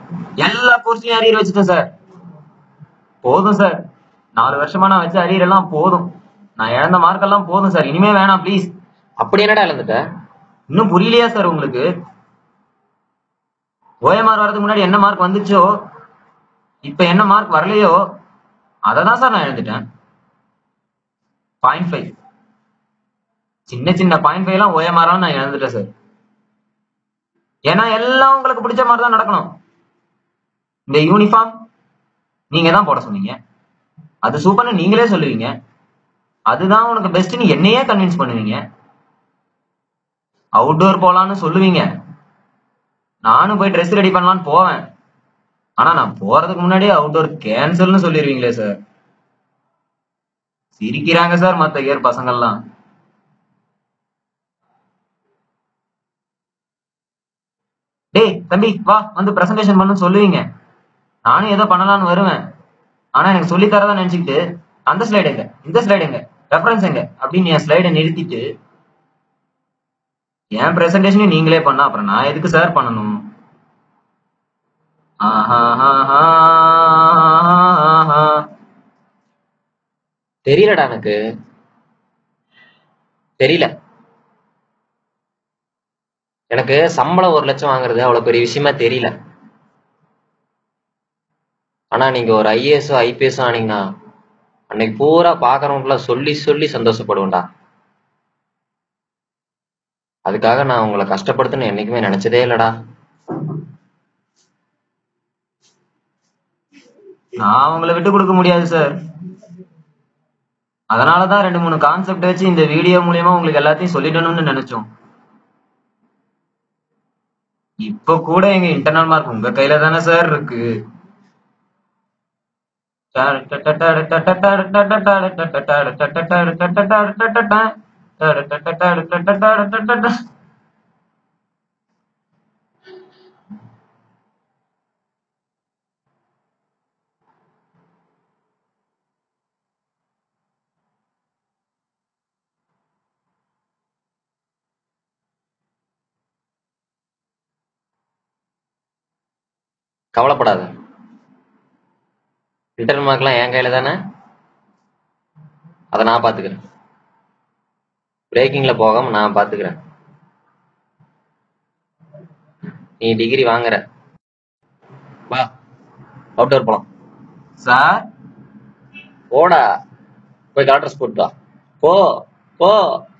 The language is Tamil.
எல்லா கோர்ஸ்லயும் அரியர் வச்சுட்டேன் சார் போதும் சார் நாலு வருஷமா நான் வச்ச அரியர் எல்லாம் போதும் நான் இழந்த மார்க் எல்லாம் போதும் சார் இனிமே வேணாம் ப்ளீஸ் அப்படி என்னடா இழந்துட்ட இன்னும் புரியலையா சார் உங்களுக்கு ஓஎம்ஆர் வரதுக்கு முன்னாடி என்ன மார்க் வந்துச்சோ இப்ப என்ன மார்க் வரலையோ அதை தான் சார் நான் எழுந்துட்டேன் பாயிண்ட் ஃபைவ் சின்ன சின்ன பாயிண்ட் ஃபைவ் எல்லாம் ஓஎம்ஆர் நான் இழந்துட்டேன் சார் ஏன்னா எல்லாம் உங்களுக்கு பிடிச்ச மாதிரி தான் நடக்கணும் இந்த யூனிஃபார்ம் நீங்க தான் போட சொன்னீங்க அது சூப்பர்னு நீங்களே சொல்லுவீங்க அதுதான் உனக்கு பெஸ்ட்னு என்னையே கன்வின்ஸ் பண்ணுவீங்க அவுட்டோர் போலான்னு சொல்லுவீங்க நானும் போய் ட்ரெஸ் ரெடி பண்ணலாம்னு போவேன் ஆனா நான் போறதுக்கு முன்னாடியே அவுட்டோர் கேன்சல்னு சொல்லிடுவீங்களே சார் சிரிக்கிறாங்க சார் மத்த இயர் பசங்கள்லாம் டேய் தம்பி வா வந்து பிரசன்டேஷன் பண்ணு சொல்லுவீங்க நானும் ஏதோ பண்ணலாம்னு வருவேன் ஆனா எனக்கு சொல்லி தரதா நினைச்சுக்கிட்டு அந்த ஸ்லைடு எங்க இந்த ஸ்லைடு எங்க ரெஃபரன்ஸ் எங்க அப்படின்னு என் ஸ்லைடை நிறுத்திட்டு என் பிரசன்டேஷனையும் நீங்களே பண்ணா அப்புறம் நான் எதுக்கு சார் பண்ணணும் ஆஹாஹாஹாஹாஹா. தெரியலடா எனக்கு தெரியல எனக்கு சம்பளம் ஒரு லட்சம் வாங்குறது அவ்வளவு பெரிய விஷயமா தெரியல ஆனா நீங்க ஒரு ஐஏஎஸ் ஐபிஎஸ் ஆனீங்கன்னா அன்னைக்கு பூரா பாக்குறவங்களாம் சொல்லி சொல்லி சந்தோஷப்படுவேன்டா அதுக்காக நான் உங்களை கஷ்டப்படுத்துன்னு என்னைக்குமே நினைச்சதே இல்லடா நான் உங்களை விட்டு கொடுக்க முடியாது சார் அதனாலதான் ரெண்டு மூணு கான்செப்ட் வச்சு இந்த வீடியோ மூலியமா உங்களுக்கு எல்லாத்தையும் சொல்லிடணும்னு நினைச்சோம் இப்ப கூட எங்க இன்டர்னல் மார்க் உங்க கையில தானே சார் இருக்கு கவலைப்படாத இன்டர்னல் மார்க்லாம் என் கையில தானே அதை நான் பாத்துக்கிறேன் பிரேக்கிங்ல போகாம நான் பாத்துக்கிறேன் நீ டிகிரி வாங்குற வா அவுட்டோர் போலாம் சார் போடா போய் டாக்டர்ஸ் போட்டு வா போ போ